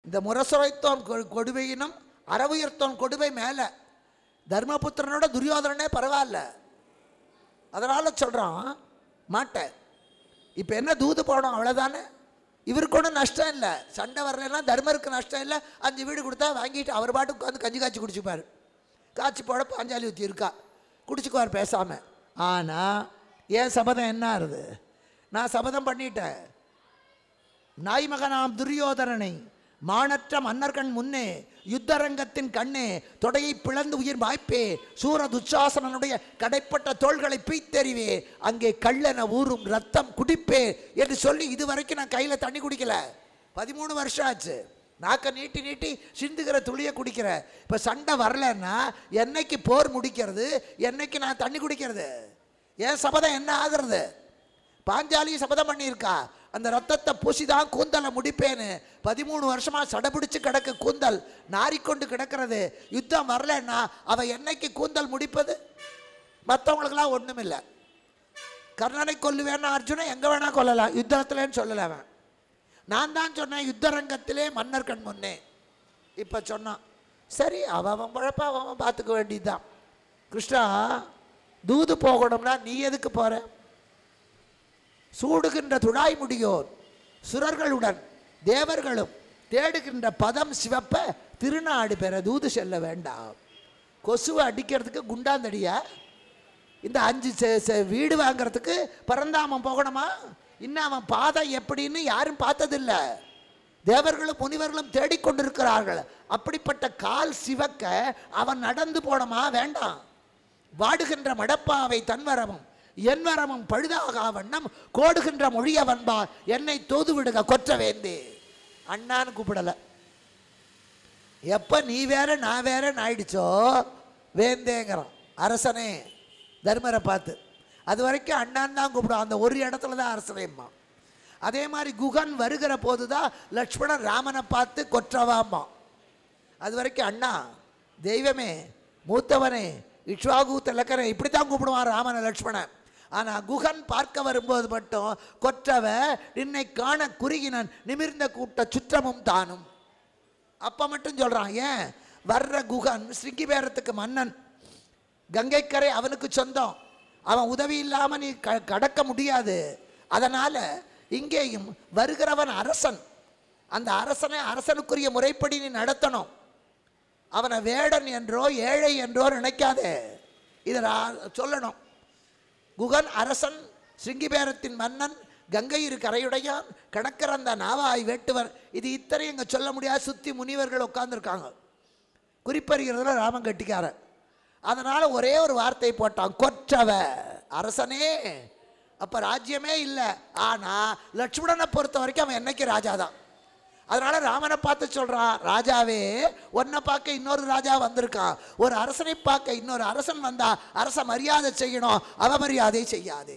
இந்த முரசுரைத்தோன் கொ- கொடுமையினும் அறவுயர்த்தோன் கொடுமை மேலே தர்மபுத்திரனோட துரியோதனனே பரவாயில்ல அதனால் சொல்கிறான் மாட்டேன் இப்போ என்ன தூது போனோம் அவ்வளோதானே இவருக்கு ஒன்றும் நஷ்டம் இல்லை சண்டை வரலைன்னா தர்மருக்கு நஷ்டம் இல்லை அஞ்சு வீடு கொடுத்தா வாங்கிட்டு அவர் பாட்டுக்கு உட்காந்து கஞ்சி காய்ச்சி குடிச்சுப்பார் காய்ச்சி போட பாஞ்சாலி ஊற்றி இருக்கா குடிச்சுக்குவார் பேசாமல் ஆனால் ஏன் சபதம் என்ன ஆறுது நான் சபதம் பண்ணிட்டேன் நாய்மகனாம் துரியோதரனை மானற்ற மன்னர்கண் முன்னே யுத்தரங்கத்தின் கண்ணே தொடையை பிளந்து உயிர் வாய்ப்பே சூர துச்சாசனனுடைய கடைப்பட்ட தோள்களை பீத்தெறிவே அங்கே கள்ளென ஊறும் ரத்தம் குடிப்பே என்று சொல்லி இதுவரைக்கும் நான் கையில் தண்ணி குடிக்கல பதிமூணு வருஷம் ஆச்சு நாக்க நீட்டி நீட்டி சிந்துகிற துளியை குடிக்கிற இப்போ சண்டை வரலன்னா என்னைக்கு போர் முடிக்கிறது என்னைக்கு நான் தண்ணி குடிக்கிறது என் சபதம் என்ன ஆகுறது பாஞ்சாலி சபதம் பண்ணியிருக்கா அந்த ரத்தத்தை பூசிதான் கூந்தலை முடிப்பேன்னு பதிமூணு வருஷமா சடபிடிச்சு கிடக்கு கூந்தல் நாறிக்கொண்டு கிடக்கிறது யுத்தம் வரலன்னா அவ என்னைக்கு கூந்தல் முடிப்பது மற்றவங்களுக்கெல்லாம் ஒண்ணுமில்லை கர்ணனை கொல்லுவேன்னு அர்ஜுனன் எங்க வேணா கொல்லலாம் யுத்தத்திலேன்னு சொல்லல அவன் நான் தான் சொன்னேன் யுத்தரங்கத்திலே மன்னர் கண் முன்னே இப்போ சொன்னான் சரி அவன் அவன் பழப்ப அவன் அவன் பார்த்துக்க வேண்டியதுதான் கிருஷ்ணா தூது போகணும்னா நீ எதுக்கு போற சூடுகின்ற துழாய் முடியோர் சுரர்களுடன் தேவர்களும் தேடுகின்ற பதம் சிவப்ப திருநாடு பெற தூது செல்ல வேண்டாம் கொசுவை அடிக்கிறதுக்கு குண்டாந்தடியா இந்த அஞ்சு செ- செ- வீடு வாங்குறதுக்கு பரந்தாமம் போகணுமா இன்னும் அவன் பாதை எப்படின்னு யாரும் பார்த்ததில்ல தேவர்களும் முனிவர்களும் தேடிக்கொண்டிருக்கிறார்கள் அப்படிப்பட்ட கால் சிவக்க அவன் நடந்து போனமா வேண்டாம் வாடுகின்ற மடப்பாவை தன்வரமும் என்வரமும் பழுதாக வண்ணம் கோடுகின்ற மொழியவன்பா என்னை தோது விடுக கொற்ற வேந்தே அண்ணான்னு கூப்பிடல எப்ப நீ வேற நான் வேறன்னு ஆயிடுச்சோ வேந்தேங்கிறான் அரசனே தர்மரை பார்த்து அது வரைக்கும் அண்ணான் தான் கூப்பிடுவான் அந்த ஒரு இடத்துல தான் அரசனேம்மா அதே மாதிரி குகன் வருகிற போது தான் லக்ஷ்மணன் ராமனை பார்த்து கொற்றவாம்மா அது வரைக்கும் அண்ணா தெய்வமே மூத்தவனே இக்ஷ்வாகு திலக்கரே இப்படி தான் கூப்பிடுவான் ராமனை லக்ஷ்மணன் ஆனால் குகன் பார்க்க வரும்போது மட்டும் கொற்றவ நின்னை காண குறுகினன் நிமிர்ந்த கூட்ட சுற்றமும் தானும் அப்போ மட்டும் சொல்கிறான் ஏன் வர்ற குகன் சிங்கிபேரத்துக்கு மன்னன் கங்கைக்கரை அவனுக்கு சொந்தம் அவன் உதவி இல்லாமல் நீ க கடக்க முடியாது அதனால் இங்கேயும் வருகிறவன் அரசன் அந்த அரசனை அரசனுக்குரிய முறைப்படி நீ நடத்தணும் அவனை வேடன் என்றோ ஏழை என்றோ நினைக்காதே இதை நான் சொல்லணும் குகன் அரசன் சிங்கிபேரத்தின் மன்னன் கங்கையிரு கரையுடையான் கடற்கரந்த நாவாய் வேட்டுவர் இது இத்தனையும் இங்கே சொல்ல முடியாது சுற்றி முனிவர்கள் உட்கார்ந்திருக்காங்க குறிப்பறிகிறதுல ராமன் கட்டிக்காரன் அதனால் ஒரே ஒரு வார்த்தை போட்டான் கொற்றவ அரசனே அப்போ ராஜ்யமே இல்லை ஆனால் லட்சுமணனை பொறுத்த வரைக்கும் அவன் என்னைக்கு ராஜா தான் அதனால ராமனை பார்த்து சொல்றான் ராஜாவே உன்னை பார்க்க இன்னொரு ராஜா வந்திருக்கான் ஒரு அரசனை பார்க்க இன்னொரு அரசன் வந்தா அரச மரியாதை செய்யணும் அவமரியாதை செய்யாதே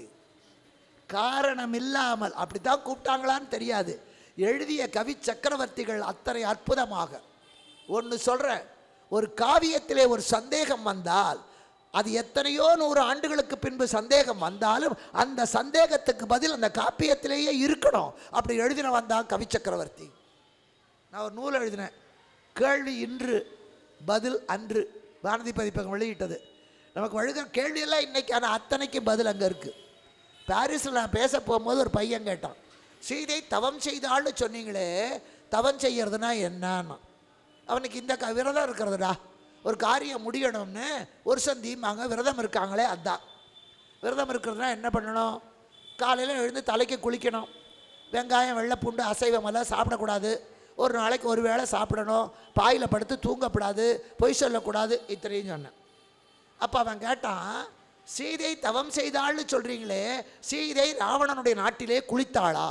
காரணம் இல்லாமல் அப்படித்தான் கூப்பிட்டாங்களான்னு தெரியாது எழுதிய கவி சக்கரவர்த்திகள் அத்தனை அற்புதமாக ஒன்று சொல்கிறேன் ஒரு காவியத்திலே ஒரு சந்தேகம் வந்தால் அது எத்தனையோ நூறு ஆண்டுகளுக்கு பின்பு சந்தேகம் வந்தாலும் அந்த சந்தேகத்துக்கு பதில் அந்த காப்பியத்திலேயே இருக்கணும் அப்படி எழுதின வந்தான் கவி சக்கரவர்த்தி நான் ஒரு நூல் எழுதினேன் கேள்வி இன்று பதில் அன்று வானதி பதிப்பகம் வெளியிட்டது நமக்கு வழுகிற கேள்வியெல்லாம் இன்னைக்கு ஆனால் அத்தனைக்கு பதில் அங்கே இருக்குது பாரிஸில் நான் பேச போகும்போது ஒரு பையன் கேட்டான் சீதை தவம் செய்தாள்னு சொன்னீங்களே தவம் செய்யறதுனா என்னன்னா அவனுக்கு இந்த க விரதம் இருக்கிறதுடா ஒரு காரியம் முடியணும்னு ஒரு சந்தியுமாங்க விரதம் இருக்காங்களே அதான் விரதம் இருக்கிறதுனா என்ன பண்ணணும் காலையில் எழுந்து தலைக்கு குளிக்கணும் வெங்காயம் வெள்ளைப்பூண்டு அசைவம் எல்லாம் சாப்பிடக்கூடாது ஒரு நாளைக்கு ஒரு வேளை சாப்பிடணும் பாயில் படுத்து தூங்கக்கூடாது பொய் சொல்லக்கூடாது இத்தனையும் சொன்னேன் அப்போ அவன் கேட்டான் சீதை தவம் செய்தாள்னு சொல்கிறீங்களே சீதை ராவணனுடைய நாட்டிலே குளித்தாளா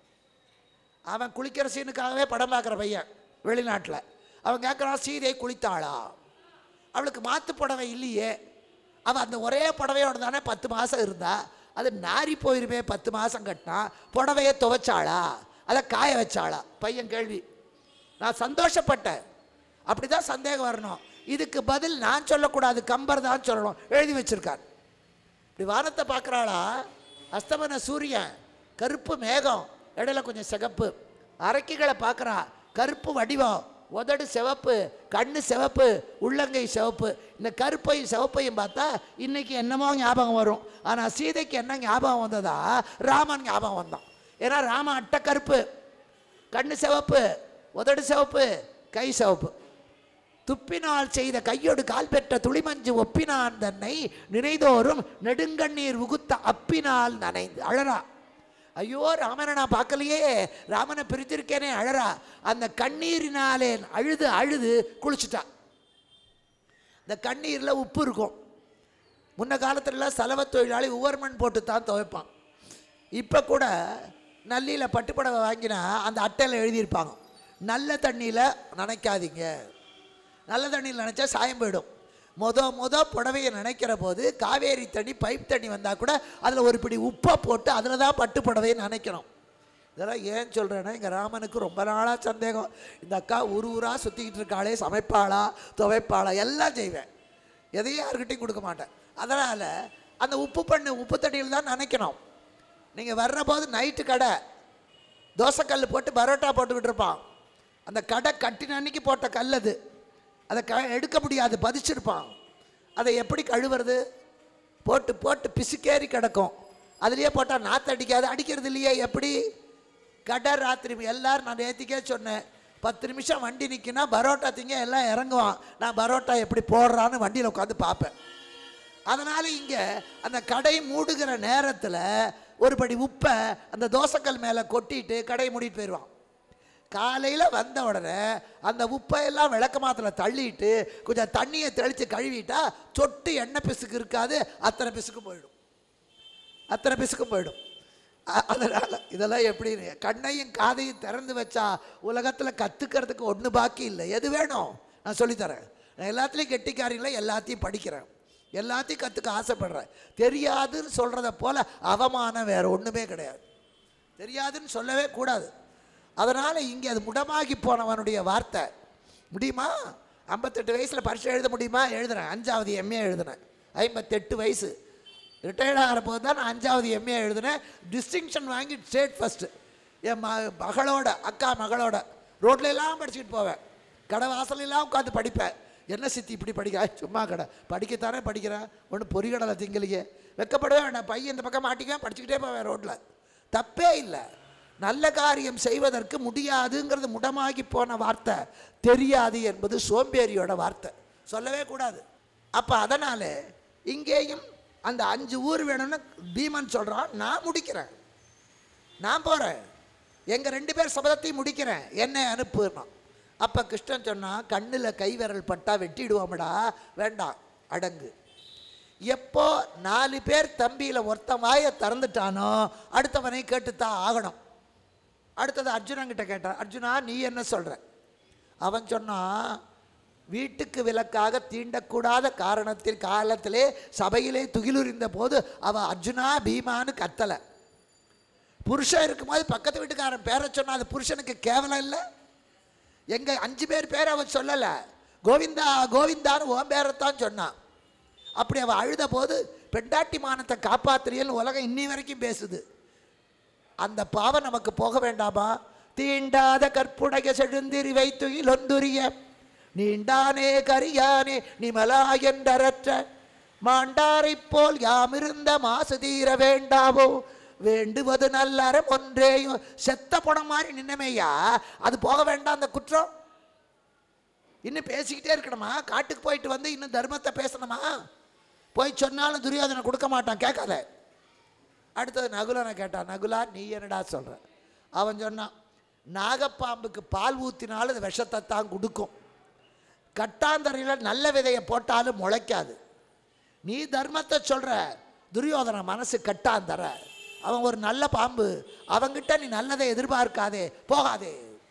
அவன் குளிக்கிற சீனுக்காகவே படம் பார்க்குற பையன் வெளிநாட்டில் அவன் கேட்குறான் சீதை குளித்தாளா அவளுக்கு மாத்து புடவை இல்லையே அவள் அந்த ஒரே புடவையோட தானே பத்து மாதம் இருந்தா அது நாரி போயிருமே பத்து மாதம் கட்டினா புடவையை துவைச்சாளா அதை காய வச்சாளா பையன் கேள்வி நான் சந்தோஷப்பட்டேன் அப்படி தான் சந்தேகம் வரணும் இதுக்கு பதில் நான் சொல்லக்கூடாது கம்பர் தான் சொல்லணும் எழுதி வச்சிருக்கார் இப்படி வானத்தை பார்க்குறாளா அஸ்தமன சூரியன் கருப்பு மேகம் இடையில கொஞ்சம் சிகப்பு அரக்கிகளை பார்க்குறா கருப்பு வடிவம் உதடு சிவப்பு கண்ணு சிவப்பு உள்ளங்கை சிவப்பு இந்த கருப்பையும் சிவப்பையும் பார்த்தா இன்னைக்கு என்னமோ ஞாபகம் வரும் ஆனால் சீதைக்கு என்ன ஞாபகம் வந்ததா ராமன் ஞாபகம் வந்தான் ஏன்னா ராமன் அட்டை கருப்பு கண்ணு சிவப்பு உதடு சிவப்பு கை சிவப்பு துப்பினால் செய்த கையோடு கால் பெற்ற துளிமஞ்சு ஒப்பினான் தன்னை நினைதோறும் நெடுங்கண்ணீர் உகுத்த அப்பினால் நனைந்து அழறா ஐயோ ராமனை நான் பார்க்கலையே ராமனை பிரித்திருக்கேனே அழறா அந்த கண்ணீரினாலே அழுது அழுது குளிச்சுட்டா இந்த கண்ணீரில் உப்பு இருக்கும் முன்ன காலத்துலலாம் சலவை தொழிலாளி உவர்மண் போட்டு தான் துவைப்பான் இப்போ கூட நல்லியில் பட்டுப்புடவை வாங்கினா அந்த அட்டையில் எழுதியிருப்பாங்க நல்ல தண்ணியில் நனைக்காதீங்க நல்ல தண்ணியில் நினச்சா சாயம் போயிடும் மொத மொத புடவையை நினைக்கிற போது காவேரி தண்ணி பைப் தண்ணி வந்தால் கூட அதில் ஒரு பிடி உப்பை போட்டு அதில் தான் பட்டு புடவையை நினைக்கணும் இதெல்லாம் ஏன் சொல்கிறேன்னா எங்கள் ராமனுக்கு ரொம்ப நாளாக சந்தேகம் இந்த அக்கா ஊர் ஊராக சுற்றிக்கிட்டு இருக்காளே சமைப்பாளா துவைப்பாளா எல்லாம் செய்வேன் எதையும் யாருக்கிட்டையும் கொடுக்க மாட்டேன் அதனால் அந்த உப்பு பண்ணு உப்பு தண்ணியில் தான் நினைக்கணும் நீங்கள் வர்ற போது நைட்டு கடை தோசைக்கல் போட்டு பரோட்டா போட்டுக்கிட்டு இருப்பான் அந்த கடை கட்டின அன்னைக்கு போட்ட கல் அது அதை க எடுக்க முடியாது பதிச்சிருப்பான் அதை எப்படி கழுவுறது போட்டு போட்டு பிசுக்கேறி கிடக்கும் அதுலேயே போட்டால் நாற்று அடிக்காது அடிக்கிறது இல்லையே எப்படி கடை ராத்திரி எல்லாரும் நான் நேற்றுக்கே சொன்னேன் பத்து நிமிஷம் வண்டி நிற்கினா பரோட்டா திங்க எல்லாம் இறங்குவான் நான் பரோட்டா எப்படி போடுறான்னு வண்டியில் உட்காந்து பார்ப்பேன் அதனால் இங்கே அந்த கடை மூடுகிற நேரத்தில் ஒரு படி உப்பை அந்த தோசைக்கல் மேலே கொட்டிட்டு கடையை மூடிட்டு போயிடுவான் காலையில் வந்த உடனே அந்த உப்பை எல்லாம் விளக்க மாத்தில் தள்ளிட்டு கொஞ்சம் தண்ணியை தெளித்து கழுவிட்டா சொட்டு எண்ணெய் பிசுக்கு இருக்காது அத்தனை பிசுக்கும் போயிடும் அத்தனை பிசுக்கும் போயிடும் அ- அதனால இதெல்லாம் எப்படி கண்ணையும் காதையும் திறந்து வச்சா உலகத்தில் கற்றுக்கிறதுக்கு ஒன்று பாக்கி இல்லை எது வேணும் நான் சொல்லித்தரேன் நான் எல்லாத்துலேயும் கெட்டிக்காரிங்கள எல்லாத்தையும் படிக்கிறேன் எல்லாத்தையும் கற்றுக்க ஆசைப்படுறேன் தெரியாதுன்னு சொல்கிறத போல அவமானம் வேறு ஒன்றுமே கிடையாது தெரியாதுன்னு சொல்லவே கூடாது அதனால் இங்கே அது முடமாகி போனவனுடைய வார்த்தை முடியுமா ஐம்பத்தெட்டு வயசில் பரீட்சை எழுத முடியுமா எழுதுறேன் அஞ்சாவது எம்ஏ எழுதினேன் ஐம்பத்தெட்டு வயசு ரிட்டையர்ட் ஆகிற போது தான் நான் அஞ்சாவது எம்ஏ எழுதினேன் டிஸ்டிங்ஷன் வாங்கி ஸ்டேட் ஃபஸ்ட்டு என் ம மகளோட அக்கா மகளோட ரோட்ல எல்லாம் படிச்சுட்டு போவேன் கடை வாசலெல்லாம் உட்காந்து படிப்பேன் என்ன சித்தி இப்படி படிக்க ஐ, சும்மா கடை படிக்கத்தானே படிக்கிறேன் ஒன்றும் பொறிகடலை திங்கலையே வெக்கப்படவே வேண்டாம் பையன் இந்த பக்கம் மாட்டிக்குவேன் படிச்சுக்கிட்டே போவேன் ரோட்டில் தப்பே இல்லை நல்ல காரியம் செய்வதற்கு முடியாதுங்கிறது முடமாகி போன வார்த்தை தெரியாது என்பது சோம்பேறியோட வார்த்தை சொல்லவே கூடாது அப்போ அதனால் இங்கேயும் அந்த அஞ்சு ஊர் வேணும்னு பீமன் சொல்கிறான் நான் முடிக்கிறேன் நான் போகிறேன் எங்கள் ரெண்டு பேர் சபதத்தையும் முடிக்கிறேன் என்னை அனுப்புனா அப்போ கிருஷ்ணன் சொன்னான் கண்ணில் கை விரல் பட்டா வெட்டிடுவோம்டா வேண்டாம் அடங்கு எப்போ நாலு பேர் தம்பியில் ஒருத்தன் வாயை திறந்துட்டானோ அடுத்தவனை கேட்டுத்தான் ஆகணும் அடுத்தது அர்ஜுனங்கிட்ட கேட்டான் அர்ஜுனா நீ என்ன சொல்ற அவன் சொன்னான் வீட்டுக்கு விலக்காக தீண்டக்கூடாத காரணத்தில் காலத்திலே சபையிலே துகிலுரிந்த போது அவ அர்ஜுனா பீமான்னு கத்தலை புருஷன் இருக்கும்போது பக்கத்து வீட்டுக்காரன் பேரை சொன்னா அது புருஷனுக்கு கேவலம் இல்லை எங்க அஞ்சு பேர் பேர் அவன் சொல்லலை கோவிந்தா கோவிந்தான்னு உன் பேரைத்தான் சொன்னான் அப்படி அவள் அழுத போது பெண்டாட்டி மானத்தை காப்பாத்துறியல்னு உலகம் இன்னி வரைக்கும் பேசுது அந்த பாவம் நமக்கு போக வேண்டாமா தீண்டாத கற்புடைய செழுந்திரி வைத்துயில் ஒந்துரிய நீண்டானே கரியானே நிமலா என்றற்ற மாண்டாரைப் போல் யாமிருந்த மாசு தீர வேண்டாவோ வேண்டுவது நல்லறம் ஒன்றேயும் செத்த பணம் மாதிரி நின்னமேயா அது போக வேண்டாம் அந்த குற்றம் இன்னும் பேசிக்கிட்டே இருக்கணுமா காட்டுக்கு போயிட்டு வந்து இன்னும் தர்மத்தை பேசணுமா போய் சொன்னாலும் துரியோதனை கொடுக்க மாட்டான் கேட்காத அடுத்தது நகுலனை கேட்டான் நகுலா நீ என்னடா சொல்ற அவன் சொன்னான் நாகப்பாம்புக்கு பால் ஊற்றினாலும் அது விஷத்தை தான் கொடுக்கும் கட்டாந்தரையில் நல்ல விதையை போட்டாலும் முளைக்காது நீ தர்மத்தை சொல்ற துரியோதன மனசு கட்டாந்தர அவன் ஒரு நல்ல பாம்பு அவங்கிட்ட நீ நல்லதை எதிர்பார்க்காதே போகாதே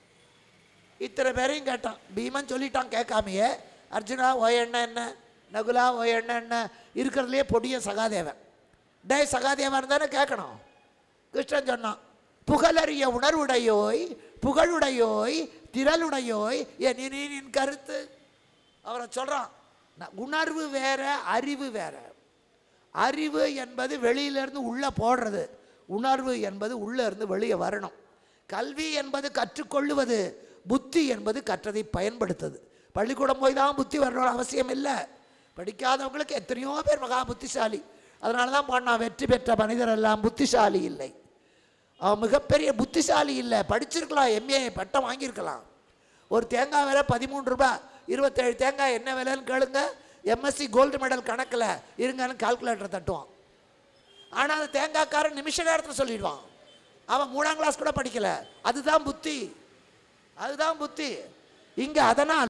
இத்தனை பேரையும் கேட்டான் பீமன் சொல்லிட்டான் கேட்காமையே அர்ஜுனா ஓ என்ன என்ன நகுலா ஓ என்ன என்ன இருக்கிறதுலையே பொடிய சகாதேவன் டே சகாதேவன் தானே கேட்கணும் கிருஷ்ணன் சொன்னான் புகழறிய உணர்வுடையோய் புகழுடையோய் திரளுடையோய் என் நீ நின் கருத்து அவரை சொல்கிறான் உணர்வு வேற அறிவு வேற அறிவு என்பது வெளியிலேருந்து உள்ளே போடுறது உணர்வு என்பது உள்ளே இருந்து வெளியே வரணும் கல்வி என்பது கற்றுக்கொள்ளுவது புத்தி என்பது கற்றதை பயன்படுத்துது பள்ளிக்கூடம் போய் தான் புத்தி வரணும் அவசியம் இல்லை படிக்காதவங்களுக்கு எத்தனையோ பேர் மகா புத்திசாலி அதனால தான் பாடினா வெற்றி பெற்ற மனிதர் எல்லாம் புத்திசாலி இல்லை அவன் மிகப்பெரிய புத்திசாலி இல்லை படிச்சிருக்கலாம் எம்ஏ பட்டம் வாங்கியிருக்கலாம் ஒரு தேங்காய் விலை பதிமூணு ரூபாய் இருபத்தேழு தேங்காய் என்ன விலைன்னு கேளுங்க எம்எஸ்சி கோல்டு மெடல் கணக்கில் இருங்கன்னு கால்குலேட்டரை தட்டுவான் ஆனால் அந்த தேங்காய்க்காரன் நிமிஷ நேரத்தில் சொல்லிடுவான் அவன் மூணாம் கிளாஸ் கூட படிக்கல அதுதான் புத்தி அதுதான் புத்தி இங்கே அதனால்